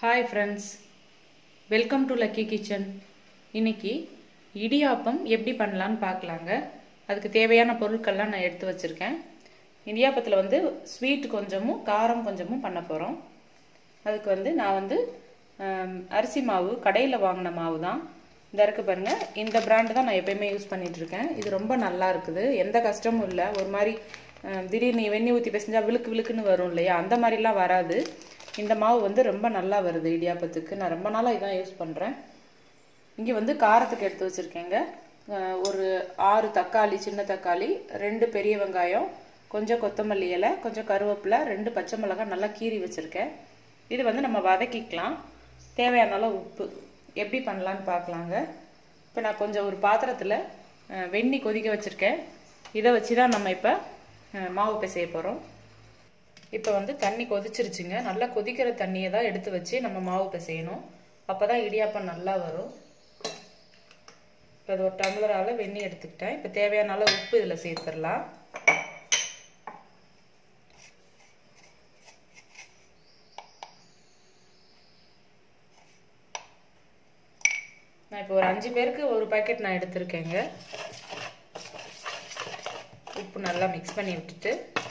hi friends welcome to lucky kitchen இன்னைக்கு இடியாப்பம் எப்படி பண்ணலான்னு பார்க்கலாங்க அதுக்கு தேவையான பொருட்கள்லாம் நான் எடுத்து வச்சுருக்கேன் இடியாப்பத்தில் வந்து ஸ்வீட் கொஞ்சமும் காரம் கொஞ்சமும் பண்ண போகிறோம் அதுக்கு வந்து நான் வந்து ஆம், அரிசி மாவு கடையில் வாங்கின மாவு தான் இந்த இருக்கு பாருங்க இந்த பிராண்டு தான் நான் எப்பயுமே யூஸ் பண்ணிட்டு இருக்கேன் இது ரொம்ப நல்லா இருக்குது எந்த கஷ்டமும் இல்லை ஒரு மாதிரி ஆம், திடீர்னு வெந்நி ஊற்றி பிசைஞ்சா விழுக்கு விழுக்குன்னு வரும் இல்லையா அந்த மாதிரிலாம் வராது இந்த மாவு வந்து ரொம்ப நல்லா வருது இடியாப்பத்துக்கு நான் ரொம்ப நாளாக இதான் யூஸ் பண்ணுறேன் இங்கே வந்து காரத்துக்கு எடுத்து வச்சுருக்கேங்க அஹ் ஒரு ஆறு தக்காளி சின்ன தக்காளி ரெண்டு பெரிய வெங்காயம் கொஞ்சம் கொத்தமல்லி இலை கொஞ்சம் கருவேப்பிலை ரெண்டு பச்சை மிளகாய் நல்லா கீறி வச்சுருக்கேன் இது வந்து நம்ம வதக்கிக்கலாம் தேவையான அளவு உப்பு எப்படி பண்ணலான்னு பார்க்கலாங்க இப்போ நான் கொஞ்சம் ஒரு பாத்திரத்தில் அஹ், வெந்நி கொதிக்க வச்சுருக்கேன் இதை வச்சு தான் நம்ம இப்போ அஹ், மாவு பிசைய போகிறோம் இப்போ வந்து தண்ணி கொதிச்சிருச்சுங்க நல்லா கொதிக்கிற தண்ணியை தான் எடுத்து வச்சு நம்ம மாவு பிசையணும் அப்போ தான் இடியாப்பம் நல்லா வரும் இப்போ அது ஒரு டம்ளரால் வெந்நி எடுத்துக்கிட்டேன் இப்போ தேவையான அளவு உப்பு இதில் சேர்த்துடலாம் நான் இப்போ ஒரு அஞ்சு பேருக்கு ஒரு பாக்கெட் நான் எடுத்திருக்கேங்க உப்பு நல்லா மிக்ஸ் பண்ணி விட்டுட்டு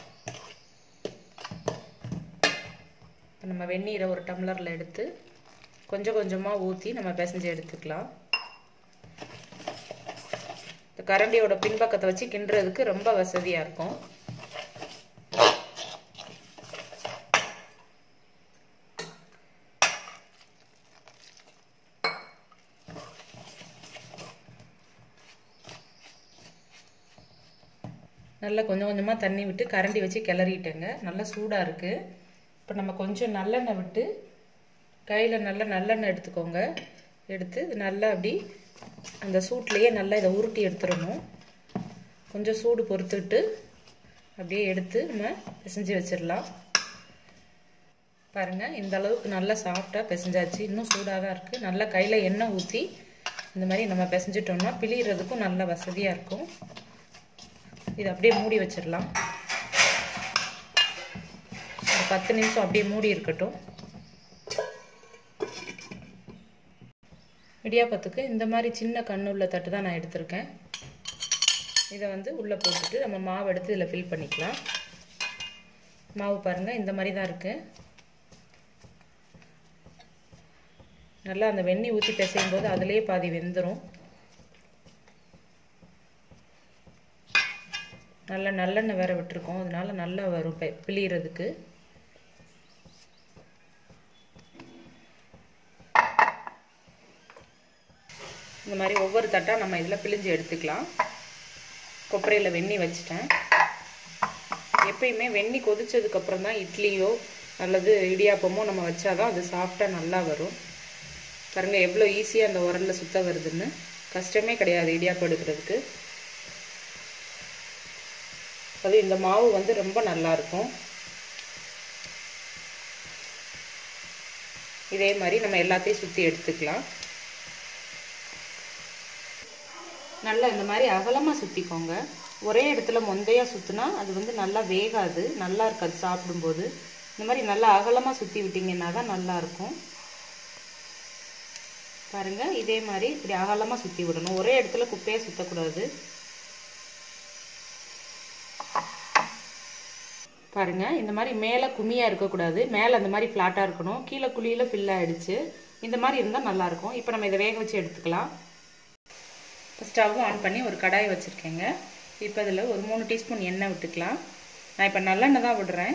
இப்போ நம்ம வெந்நீரை ஒரு டம்ளரில் எடுத்து கொஞ்சம் கொஞ்சமாக ஊற்றி நம்ம பிசைஞ்சு எடுத்துக்கலாம் இந்த கரண்டியோட பின்பக்கத்தை வச்சு கிண்டுறதுக்கு ரொம்ப வசதியாக இருக்கும் நல்லா கொஞ்சம் கொஞ்சமாக தண்ணி விட்டு கரண்டி வச்சு கிளறிட்டேங்க நல்லா சூடாக இருக்குது இப்போ நம்ம கொஞ்சம் நல்லெண்ணெய் விட்டு கையில் நல்லா நல்லெண்ணெய் எடுத்துக்கோங்க எடுத்து இது நல்லா அப்படி அந்த சூட்லேயே நல்லா இதை உருட்டி எடுத்துடணும் கொஞ்சம் சூடு பொறுத்துக்கிட்டு அப்படியே எடுத்து நம்ம பிசைஞ்சு வச்சிடலாம் பாருங்கள் இந்த அளவுக்கு நல்லா சாஃப்டாக பிசைஞ்சாச்சு இன்னும் சூடாக தான் இருக்குது நல்லா கையில் எண்ணெய் ஊற்றி இந்த மாதிரி நம்ம பிசைஞ்சிட்டோம்னா பிழியறதுக்கும் நல்ல வசதியாக இருக்கும் இது அப்படியே மூடி வச்சிடலாம் ஒரு பத்து நிமிஷம் அப்படியே மூடி இருக்கட்டும் இடியாப்பத்துக்கு இந்த மாதிரி சின்ன கண்ணுள்ள தட்டு தான் நான் எடுத்திருக்கேன் இதை வந்து உள்ளே போட்டுட்டு நம்ம மாவு எடுத்து இதில் ஃபில் பண்ணிக்கலாம் மாவு பாருங்கள் இந்த மாதிரி தான் இருக்குது நல்லா அந்த வெந்நி ஊற்றி பிசையும் போது அதுலேயே பாதி வெந்துடும் நல்லா நல்லெண்ணெய் வேற விட்டுருக்கோம் அதனால நல்லா வரும் பிழியறதுக்கு இந்த மாதிரி ஒவ்வொரு தட்டாக நம்ம இதில் பிழிஞ்சு எடுத்துக்கலாம் கொப்பரையில் வெந்நி வச்சுட்டேன் எப்பயுமே வெந்நி கொதிச்சதுக்கப்புறம் தான் இட்லியோ அல்லது இடியாப்பமோ நம்ம வச்சாதான் அது சாஃப்டாக நல்லா வரும் பாருங்க எவ்வளோ ஈஸியாக அந்த உரலில் சுத்த வருதுன்னு கஷ்டமே கிடையாது இடியாப்பம் எடுக்கிறதுக்கு அது இந்த மாவு வந்து ரொம்ப நல்லா இருக்கும் இதே மாதிரி நம்ம எல்லாத்தையும் சுற்றி எடுத்துக்கலாம் நல்லா இந்த மாதிரி அகலமாக சுற்றிக்கோங்க ஒரே இடத்துல மொந்தையாக சுற்றினா அது வந்து நல்லா வேகாது நல்லா இருக்காது சாப்பிடும்போது இந்த மாதிரி நல்லா அகலமாக சுற்றி விட்டிங்கன்னா தான் நல்லா இருக்கும் பாருங்கள் இதே மாதிரி இப்படி அகலமாக சுற்றி விடணும் ஒரே இடத்துல குப்பையாக சுற்றக்கூடாது பாருங்க இந்த மாதிரி மேலே குமியாக இருக்கக்கூடாது மேலே அந்த மாதிரி ஃப்ளாட்டாக இருக்கணும் கீழே குழியில் ஃபில் ஆகிடுச்சு இந்த மாதிரி இருந்தால் நல்லாயிருக்கும் இப்போ நம்ம இதை வேக வச்சு எடுத்துக்கலாம் இப்போ ஸ்டவ் ஆன் பண்ணி ஒரு கடாய் வச்சுருக்கேங்க இப்போ இதில் ஒரு மூணு டீஸ்பூன் எண்ணெய் விட்டுக்கலாம் நான் இப்போ நல்லெண்ணெய் தான் விடுறேன்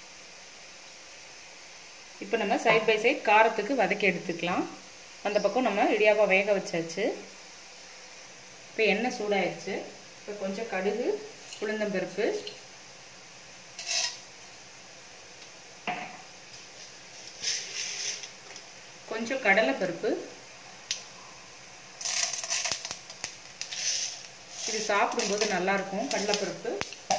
இப்போ நம்ம சைட் பை சைட் காரத்துக்கு வதக்கி எடுத்துக்கலாம் அந்த பக்கம் நம்ம இடியாப்பா வேக வச்சாச்சு இப்போ எண்ணெய் சூடாயிடுச்சு இப்போ கொஞ்சம் கடுகு உளுந்தம்பருப்பு கொஞ்சம் கடலைப்பருப்பு இது சாப்பிடும்போது நல்லாயிருக்கும் கடலைப்பருப்பு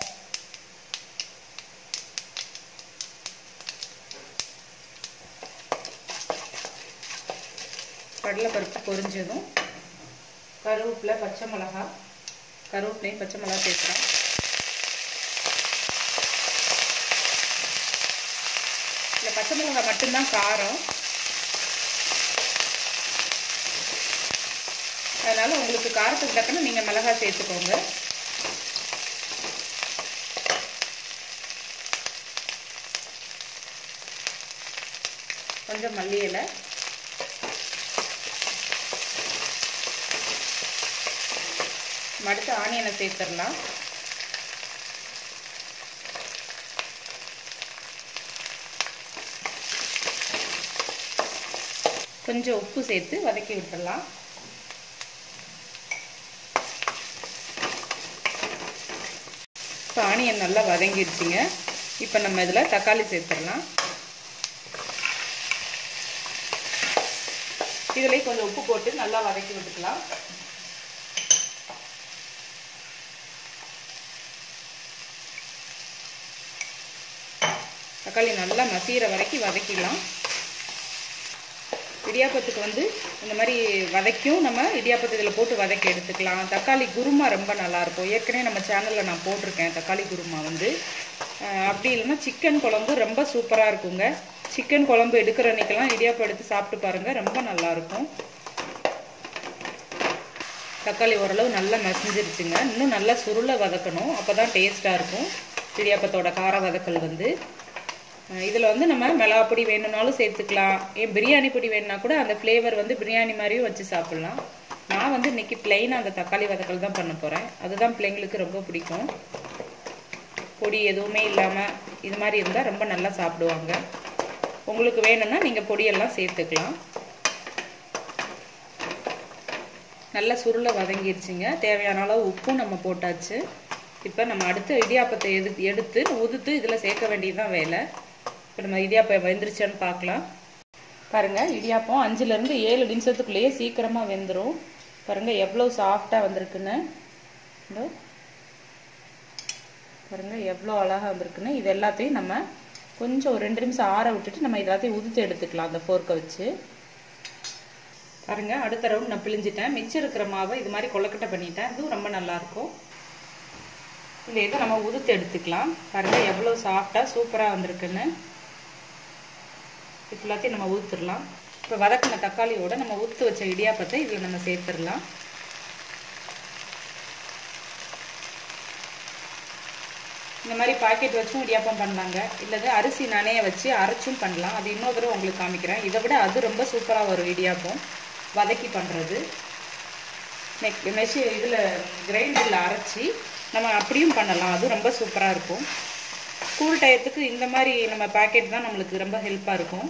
கடலைப்பருப்பு பொரிஞ்சதும் கருவேப்பிலை பச்சை மிளகா கருவேப்பிலையும் பச்சை மிளகா சேர்க்குறேன் இந்த பச்சை மிளகாய் மட்டும்தான் காரம் அதனால் உங்களுக்கு காரத்துக்கு தக்கன நீங்கள் மிளகாய் சேர்த்துக்கோங்க கொஞ்சம் மல்லி இலை அடுத்து ஆனியனை சேர்த்துடலாம் கொஞ்சம் உப்பு சேர்த்து வதக்கி விட்டுடலாம் இப்போ ஆனியன் நல்லா வதங்கிடுச்சிங்க இப்போ நம்ம இதில் தக்காளி சேர்த்துடலாம் இதுலேயும் கொஞ்சம் உப்பு போட்டு நல்லா வதக்கி விட்டுக்கலாம் தக்காளி நல்லா மசிகிற வரைக்கும் வதக்கிடலாம் இடியாப்பத்துக்கு வந்து இந்த மாதிரி வதக்கியும் நம்ம இடியாப்பத்து இதில் போட்டு வதக்கி எடுத்துக்கலாம் தக்காளி குருமா ரொம்ப நல்லாயிருக்கும் ஏற்கனவே நம்ம சேனலில் நான் போட்டிருக்கேன் தக்காளி குருமா வந்து அப்படி இல்லைன்னா சிக்கன் குழம்பு ரொம்ப சூப்பராக இருக்குங்க சிக்கன் குழம்பு எடுக்கிற அன்னைக்கெல்லாம் இடியாப்பம் எடுத்து சாப்பிட்டு பாருங்கள் ரொம்ப நல்லாயிருக்கும் தக்காளி ஓரளவு நல்லா மசிஞ்சிருச்சுங்க இன்னும் நல்லா சுருளை வதக்கணும் அப்போ தான் டேஸ்ட்டாக இருக்கும் இடியாப்பத்தோட கார வதக்கல் வந்து இதில் வந்து நம்ம மிளகா பொடி வேணும்னாலும் சேர்த்துக்கலாம் ஏன் பிரியாணி பொடி வேணும்னா கூட அந்த ஃப்ளேவர் வந்து பிரியாணி மாதிரியும் வச்சு சாப்பிட்லாம் நான் வந்து இன்றைக்கி பிளெயினாக அந்த தக்காளி வதக்கல் தான் பண்ண போகிறேன் அதுதான் பிள்ளைங்களுக்கு ரொம்ப பிடிக்கும் பொடி எதுவுமே இல்லாமல் இது மாதிரி இருந்தால் ரொம்ப நல்லா சாப்பிடுவாங்க உங்களுக்கு வேணும்னா நீங்கள் பொடியெல்லாம் சேர்த்துக்கலாம் நல்லா சுருளை வதங்கிருச்சுங்க தேவையான அளவு உப்பும் நம்ம போட்டாச்சு இப்போ நம்ம அடுத்து இடியாப்பத்தை எடு எடுத்து உதுத்து இதில் சேர்க்க வேண்டியதுதான் வேலை இப்போ நம்ம இடியாப்பம் வெந்துருச்சான்னு பார்க்கலாம் பாருங்கள் இடியாப்பம் அஞ்சுலேருந்து ஏழு நிமிஷத்துக்குள்ளேயே சீக்கிரமாக வெந்துடும் பாருங்கள் எவ்வளோ சாஃப்டாக வந்திருக்குன்னு இந்த பாருங்கள் எவ்வளோ அழகாக வந்திருக்குன்னு இது எல்லாத்தையும் நம்ம கொஞ்சம் ஒரு ரெண்டு நிமிஷம் ஆற விட்டுட்டு நம்ம எல்லாத்தையும் உதுத்து எடுத்துக்கலாம் அந்த ஃபோர்க்கை வச்சு பாருங்கள் அடுத்த ரவுண்ட் நான் பிழிஞ்சிட்டேன் மிச்சம் இருக்கிற மாவை இது மாதிரி கொலக்கட்டை பண்ணிட்டேன் இதுவும் ரொம்ப நல்லாயிருக்கும் இந்த இதை நம்ம உதுத்து எடுத்துக்கலாம் பாருங்கள் எவ்வளோ சாஃப்டாக சூப்பராக வந்திருக்குன்னு இது எல்லாத்தையும் நம்ம ஊற்றுடலாம் இப்போ வதக்கின தக்காளியோட நம்ம ஊற்று வச்ச இடியாப்பத்தை இதில் நம்ம சேர்த்துடலாம் இந்த மாதிரி பாக்கெட் வச்சும் இடியாப்பம் பண்ணலாங்க இல்லது அரிசி நனைய வச்சு அரைச்சும் பண்ணலாம் அது இன்னொரு தடவை உங்களுக்கு காமிக்கிறேன் இதை விட அது ரொம்ப சூப்பராக வரும் இடியாப்பம் வதக்கி பண்ணுறது நெக் மெஷி இதில் கிரைண்டரில் அரைச்சி நம்ம அப்படியும் பண்ணலாம் அது ரொம்ப சூப்பராக இருக்கும் ஸ்கூல் டயத்துக்கு இந்த மாதிரி நம்ம பேக்கெட் தான் நம்மளுக்கு ரொம்ப ஹெல்ப்பாக இருக்கும்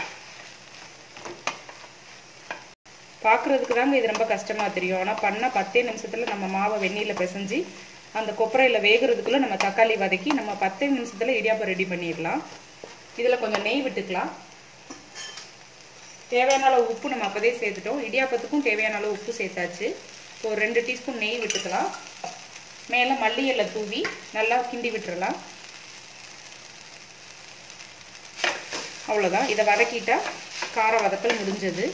பார்க்குறதுக்கு தாங்க இது ரொம்ப கஷ்டமாக தெரியும் ஆனால் பண்ணால் பத்தே நிமிஷத்தில் நம்ம மாவை வெந்நீரில் பிசைஞ்சு அந்த கொப்பரையில் வேகிறதுக்குள்ளே நம்ம தக்காளி வதக்கி நம்ம பத்தே நிமிஷத்தில் இடியாப்பம் ரெடி பண்ணிடலாம் இதில் கொஞ்சம் நெய் விட்டுக்கலாம் தேவையான அளவு உப்பு நம்ம அப்போதே சேர்த்துட்டோம் இடியாப்பத்துக்கும் தேவையான அளவு உப்பு சேர்த்தாச்சு ஒரு ரெண்டு டீஸ்பூன் நெய் விட்டுக்கலாம் மேலே மல்லி இலை தூவி நல்லா கிண்டி விட்டுறலாம் அவ்வளோதான் இதை வதக்கிட்டா கார வதக்கல் முடிஞ்சது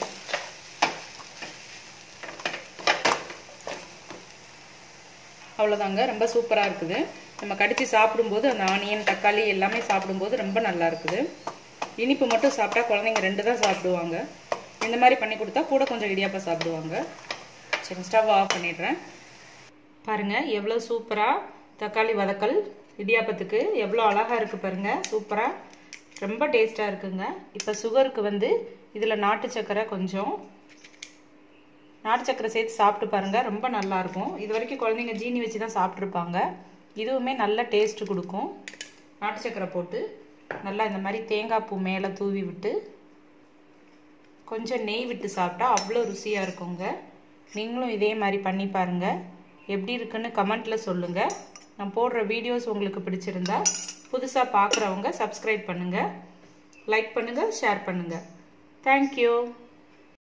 அவ்வளோதாங்க ரொம்ப சூப்பராக இருக்குது நம்ம கடித்து சாப்பிடும்போது அந்த ஆனியன் தக்காளி எல்லாமே சாப்பிடும்போது ரொம்ப நல்லா இருக்குது இனிப்பு மட்டும் சாப்பிட்டா குழந்தைங்க ரெண்டு தான் சாப்பிடுவாங்க இந்த மாதிரி பண்ணி கொடுத்தா கூட கொஞ்சம் இடியாப்பம் சாப்பிடுவாங்க சரி ஸ்டவ் ஆஃப் பண்ணிடுறேன் பாருங்கள் எவ்வளோ சூப்பராக தக்காளி வதக்கல் இடியாப்பத்துக்கு எவ்வளோ அழகாக இருக்குது பாருங்கள் சூப்பராக ரொம்ப டேஸ்ட்டாக இருக்குங்க இப்போ சுகருக்கு வந்து இதில் நாட்டு சக்கரை கொஞ்சம் நாட்டு சக்கரை சேர்த்து சாப்பிட்டு பாருங்கள் ரொம்ப நல்லாயிருக்கும் இது வரைக்கும் குழந்தைங்க ஜீனி வச்சு தான் சாப்பிட்ருப்பாங்க இதுவுமே நல்ல டேஸ்ட் கொடுக்கும் நாட்டு சக்கரை போட்டு நல்லா இந்த மாதிரி தேங்காய் பூ மேலே தூவி விட்டு கொஞ்சம் நெய் விட்டு சாப்பிட்டா அவ்வளோ ருசியாக இருக்குங்க நீங்களும் இதே மாதிரி பண்ணி பாருங்கள் எப்படி இருக்குன்னு கமெண்ட்டில் சொல்லுங்கள் நான் போடுற வீடியோஸ் உங்களுக்கு பிடிச்சிருந்தா புதுசாக பார்க்குறவங்க சப்ஸ்கிரைப் பண்ணுங்கள் லைக் பண்ணுங்கள் ஷேர் பண்ணுங்கள் தேங்க்யூ